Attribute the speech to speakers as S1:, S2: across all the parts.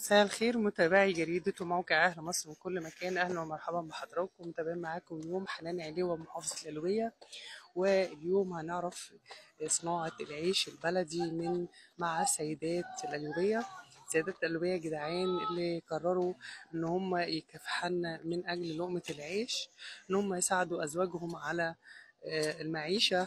S1: مساء الخير متابعي جريدة وموقع أهل مصر من كل مكان أهلا ومرحبا بحضراتكم متابعين معاكم اليوم حنان علوة محافظة الألوية واليوم هنعرف صناعة العيش البلدي من مع سيدات الألوية سيدات الألوية جدعان اللي قرروا إن هم يكافحن من أجل لقمة العيش إن هم يساعدوا أزواجهم على آه، المعيشة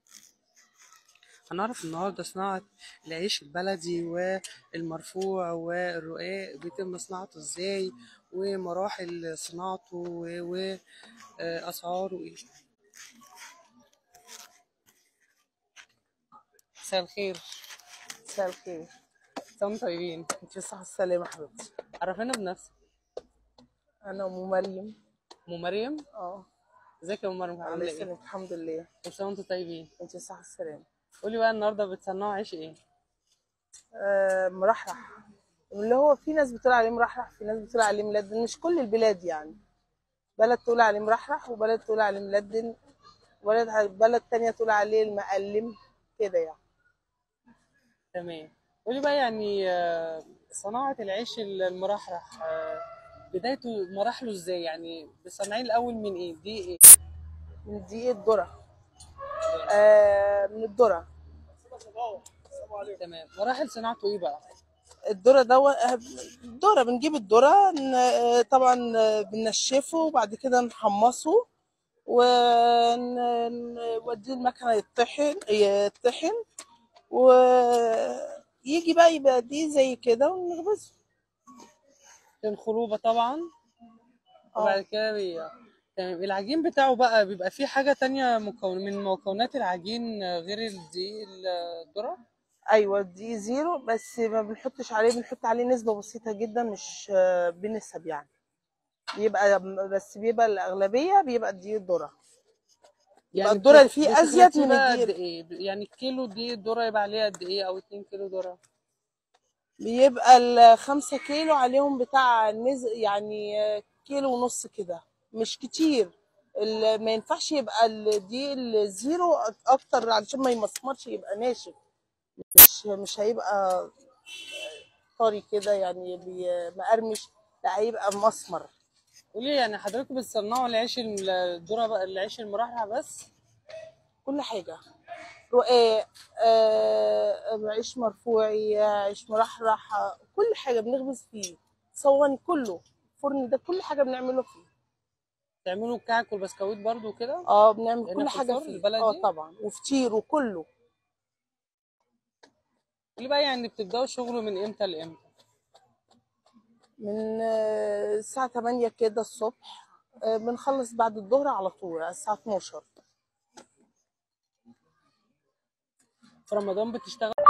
S1: هنعرف النهاردة صناعة العيش البلدي والمرفوع والرقاق بيتم صناعته ازاي ومراحل صناعته وأسعاره ايه مساء الخير
S2: مساء الخير
S1: انتم طيبين
S2: انت صح السلامة حبيبتي
S1: عرفنا بنفسك
S2: انا ام مريم
S1: ام مريم
S2: اه
S1: ازيك يا ام مريم
S2: الله
S1: عامله ايه
S2: يسلمك الحمد لله
S1: كل سنه وانتم طيبين
S2: انت صح السلامة
S1: قولي بقى النهارده بتصنعوا عيش ايه
S2: آه مرحرح اللي هو في ناس بتقول عليه مرحرح في ناس بتقول عليه ملدن مش كل البلاد يعني بلد تقول عليه مرحرح وبلد تقول عليه ملدن وبلد بلد تانية تقول عليه المقلم كده يعني
S1: تمام قولي بقى يعني آه، صناعة العيش المرحرح آه، بدايته مراحله ازاي يعني بتصنعيه الأول من ايه دي ايه
S2: من دقيق الذرة آه من الذرة
S1: تمام مراحل صناعته ايه بقى
S2: الذرة ده الذرة بنجيب الذرة ن- طبعا بننشفه وبعد كده نحمصه ونوديه المكنة يطحن يطحن ويجي بقى يبقى دي زي كده ونخبزه
S1: الخروبة طبعا وبعد
S2: اه
S1: كده بي... تمام العجين بتاعه بقى بيبقى فيه حاجة تانية مكون من مكونات العجين آه، غير الدقيق الذرة
S2: ايوه دي زيرو بس ما بنحطش عليه بنحط عليه نسبة بسيطة جدا مش آه، بنسب يعني بيبقى بس بيبقى الأغلبية بيبقى دي الذرة يبقى الذرة اللي فيه أزيد
S1: بتخلطيه
S2: من
S1: بقى قد
S2: الدقيق
S1: ايه يعني كيلو دقيق الذرة يبقى عليه قد ايه او اتنين كيلو ذرة
S2: بيبقى الخمسة كيلو عليهم بتاع نز... يعني كيلو ونص كده مش كتير ال- ما ينفعش يبقى ال- دي الزيرو اكتر علشان ما يمسمرش يبقى ناشف مش مش هيبقى طري كده يعني بي- مقرمش لا هيبقى مسمر
S1: قولي يعني حضرتك بتصنعوا العيش الذرة بقى العيش المرحرح بس
S2: كل حاجة رقاق آه، عيش مرفوعي عيش مرحرح آه، كل حاجة بنخبز فيه صواني كله فرن ده كل حاجة بنعمله فيه
S1: تعملوا الكعك والبسكويت برضو وكده
S2: اه بنعمل
S1: هنا
S2: كل
S1: في
S2: حاجة
S1: الفرن
S2: فيه
S1: البلدي؟
S2: اه طبعا وفطير وكله
S1: قولي بقى يعني بتبدأوا شغله من امتى لامتى
S2: من آه، الساعة 8 كده الصبح آه، بنخلص بعد الظهر على طول على الساعة 12
S1: في رمضان بتشتغل